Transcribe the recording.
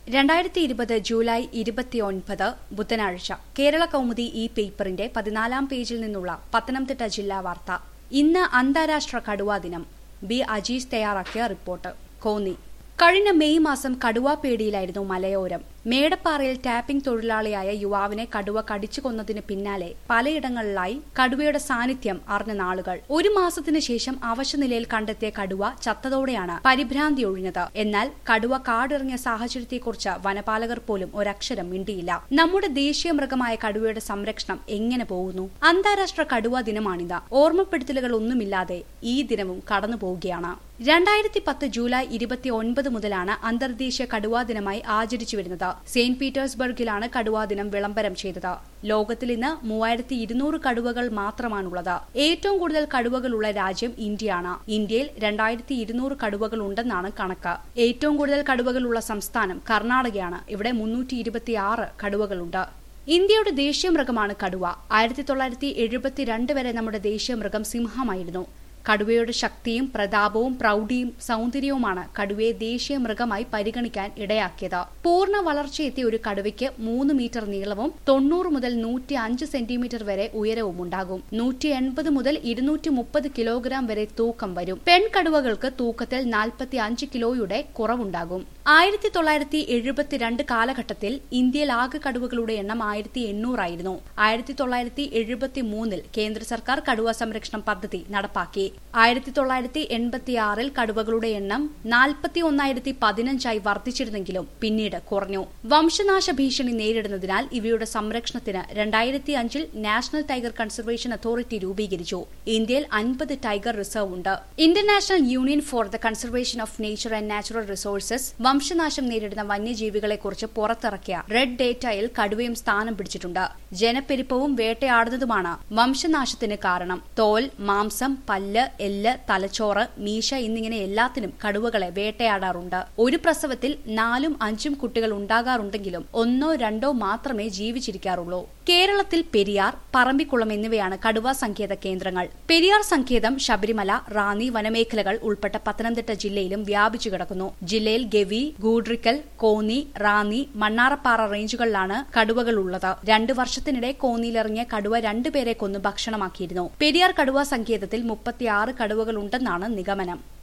രണ്ടായിരത്തി ഇരുപത് ജൂലൈ ഇരുപത്തിയൊൻപത് ബുധനാഴ്ച കേരള കൗമുദി ഈ പേപ്പറിന്റെ പതിനാലാം പേജിൽ നിന്നുള്ള പത്തനംതിട്ട ജില്ലാ വാർത്ത ഇന്ന് അന്താരാഷ്ട്ര കടുവാ ദിനം ബി അജീഷ് തയ്യാറാക്കിയ റിപ്പോർട്ട് കോന്നി കഴിഞ്ഞ മെയ് മാസം കടുവാ പേടിയിലായിരുന്നു മലയോരം മേടപ്പാറയിൽ ടാപ്പിംഗ് തൊഴിലാളിയായ യുവാവിനെ കടുവ കടിച്ചു കൊന്നതിന് പിന്നാലെ പലയിടങ്ങളിലായി കടുവയുടെ സാന്നിധ്യം അറിഞ്ഞ നാളുകൾ ഒരു മാസത്തിനു ശേഷം അവശനിലയിൽ കണ്ടെത്തിയ കടുവ ചത്തതോടെയാണ് പരിഭ്രാന്തി ഒഴിഞ്ഞത് എന്നാൽ കടുവ കാടിറങ്ങിയ സാഹചര്യത്തെക്കുറിച്ച് വനപാലകർ പോലും ഒരക്ഷരം മിണ്ടിയില്ല നമ്മുടെ ദേശീയ മൃഗമായ കടുവയുടെ സംരക്ഷണം എങ്ങനെ പോകുന്നു അന്താരാഷ്ട്ര കടുവ ദിനമാണിത് ഓർമ്മപ്പെടുത്തലുകൾ ഒന്നുമില്ലാതെ ഈ ദിനവും കടന്നു പോവുകയാണ് രണ്ടായിരത്തി പത്ത് ജൂലൈ ഇരുപത്തി ഒൻപത് മുതലാണ് അന്തർദേശീയ കടുവാ ദിനമായി ആചരിച്ചു വരുന്നത് സെയിന്റ് പീറ്റേഴ്സ്ബർഗിലാണ് കടുവാ ദിനം വിളംബരം ചെയ്തത് ലോകത്തിൽ ഇന്ന് മൂവായിരത്തി ഇരുന്നൂറ് കടുവകൾ മാത്രമാണുള്ളത് ഏറ്റവും കൂടുതൽ കടുവകളുള്ള രാജ്യം ഇന്ത്യയാണ് ഇന്ത്യയിൽ രണ്ടായിരത്തി ഇരുന്നൂറ് കടുവകൾ ഉണ്ടെന്നാണ് കണക്ക് ഏറ്റവും കൂടുതൽ കടുവകളുള്ള സംസ്ഥാനം കർണാടകയാണ് ഇവിടെ മുന്നൂറ്റി ഇരുപത്തിയാറ് കടുവകളുണ്ട് ഇന്ത്യയുടെ ദേശീയ മൃഗമാണ് കടുവ ആയിരത്തി തൊള്ളായിരത്തി എഴുപത്തിരണ്ട് വരെ നമ്മുടെ ദേശീയ മൃഗം സിംഹമായിരുന്നു കടുവയുടെ ശക്തിയും പ്രതാപവും പ്രൗഢിയും സൗന്ദര്യവുമാണ് കടുവയെ ദേശീയ മൃഗമായി പരിഗണിക്കാൻ ഇടയാക്കിയത് പൂർണ്ണ വളർച്ചയെത്തിയ ഒരു കടുവയ്ക്ക് മൂന്ന് മീറ്റർ നീളവും തൊണ്ണൂറ് മുതൽ നൂറ്റി അഞ്ച് സെന്റിമീറ്റർ വരെ ഉയരവും ഉണ്ടാകും നൂറ്റി എൺപത് മുതൽ ഇരുന്നൂറ്റി മുപ്പത് കിലോഗ്രാം വരെ തൂക്കം വരും പെൺകടുവകൾക്ക് തൂക്കത്തിൽ നാൽപ്പത്തി അഞ്ച് കിലോയുടെ കുറവുണ്ടാകും ആയിരത്തി തൊള്ളായിരത്തി എഴുപത്തിരണ്ട് കാലഘട്ടത്തിൽ ഇന്ത്യയിൽ ആകെ കടുവകളുടെ എണ്ണം ആയിരത്തി എണ്ണൂറായിരുന്നു ആയിരത്തി തൊള്ളായിരത്തി എഴുപത്തി മൂന്നിൽ കേന്ദ്ര സർക്കാർ കടുവ സംരക്ഷണം പദ്ധതി നടപ്പാക്കി ആയിരത്തി തൊള്ളായിരത്തി എൺപത്തിയാറിൽ കടുവകളുടെ എണ്ണം നാൽപ്പത്തി ഒന്നായിരത്തി പതിനഞ്ചായി വർദ്ധിച്ചിരുന്നെങ്കിലും പിന്നീട് കുറഞ്ഞു വംശനാശ ഭീഷണി നേരിടുന്നതിനാൽ ഇവയുടെ സംരക്ഷണത്തിന് രണ്ടായിരത്തി അഞ്ചിൽ നാഷണൽ ടൈഗർ കൺസർവേഷൻ അതോറിറ്റി രൂപീകരിച്ചു ഇന്ത്യയിൽ അൻപത് ടൈഗർ റിസർവ് ഉണ്ട് international union for the conservation of nature and natural resources വംശനാശം നേരിടുന്ന വന്യജീവികളെക്കുറിച്ച് പുറത്തിറക്കിയ റെഡ് ഡേറ്റയിൽ കടുവയും സ്ഥാനം പിടിച്ചിട്ടുണ്ട് ജനപ്പെരുപ്പവും വേട്ടയാടുന്നതുമാണ് വംശനാശത്തിന് കാരണം തോൽ മാംസം പല്ല് എല്ല് തലച്ചോറ് മീശ എന്നിങ്ങനെ എല്ലാത്തിനും കടുവകളെ വേട്ടയാടാറുണ്ട് ഒരു പ്രസവത്തിൽ നാലും അഞ്ചും കുട്ടികൾ ഉണ്ടാകാറുണ്ടെങ്കിലും ഒന്നോ രണ്ടോ മാത്രമേ ജീവിച്ചിരിക്കാറുള്ളൂ കേരളത്തിൽ പെരിയാർ പറമ്പിക്കുളം എന്നിവയാണ് കടുവ സങ്കേത കേന്ദ്രങ്ങൾ പെരിയാർ സങ്കേതം ശബരിമല റാന്നി വനമേഖലകൾ ഉൾപ്പെട്ട പത്തനംതിട്ട ജില്ലയിലും വ്യാപിച്ചു കിടക്കുന്നു ജില്ലയിൽ ഗവി ഗൂഡ്രിക്കൽ കോന്നി റാന്നി മണ്ണാറപ്പാറ റേഞ്ചുകളിലാണ് കടുവകൾ ഉള്ളത് രണ്ടു വർഷത്തിനിടെ കോന്നിയിലിറങ്ങിയ കടുവ രണ്ടുപേരെ കൊന്നു ഭക്ഷണമാക്കിയിരുന്നു പെരിയാർ കടുവ സങ്കേതത്തിൽ മുപ്പത്തിയാറ് കടുവകളുണ്ടെന്നാണ് നിഗമനം